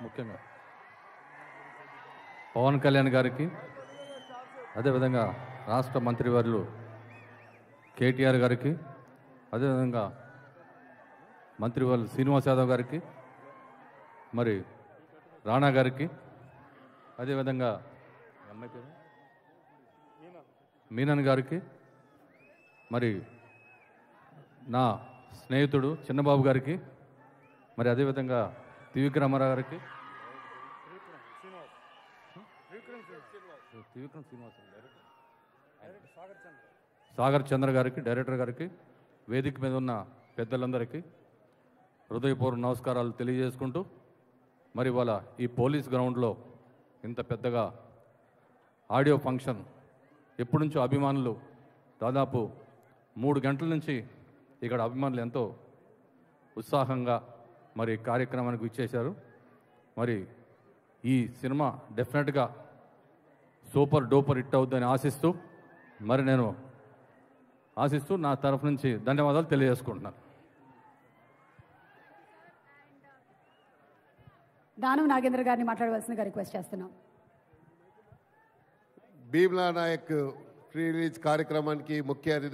ముఖ్యంగా పవన్ కళ్యాణ్ గారికి అదేవిధంగా రాష్ట్ర మంత్రివర్యులు కేటీఆర్ గారికి అదేవిధంగా మంత్రివర్యులు శ్రీనివాస్ యాదవ్ గారికి మరి రాణా గారికి అదేవిధంగా ఈ అమ్మాయి పేరు మీనన్ గారికి మరి నా స్నేహితుడు చిన్నబాబు గారికి మరి అదేవిధంగా త్రివిక్రమారావు గారికి త్రివిక్రమ్ శ్రీనివాస్ సాగర్ చంద్ర గారికి డైరెక్టర్ గారికి వేదిక మీద ఉన్న పెద్దలందరికీ హృదయపూర్వక నమస్కారాలు తెలియజేసుకుంటూ మరి ఇవాళ ఈ పోలీస్ గ్రౌండ్లో ఇంత పెద్దగా ఆడియో ఫంక్షన్ ఎప్పటి నుంచో అభిమానులు దాదాపు మూడు గంటల నుంచి ఇక్కడ అభిమానులు ఎంతో ఉత్సాహంగా మరి కార్యక్రమానికి ఇచ్చేశారు మరి ఈ సినిమా డెఫినెట్గా సూపర్ డూపర్ హిట్ అవుద్దని ఆశిస్తూ మరి నేను ఆశిస్తూ నా తరఫు నుంచి ధన్యవాదాలు తెలియజేసుకుంటున్నాను దానం నాగేంద్ర గారిని మాట్లాడవలసిందిగా రిక్వెస్ట్ చేస్తున్నాం భీమ్లా నాయక్ ప్రీ రిలీజ్ కార్యక్రమానికి ముఖ్య అతిథి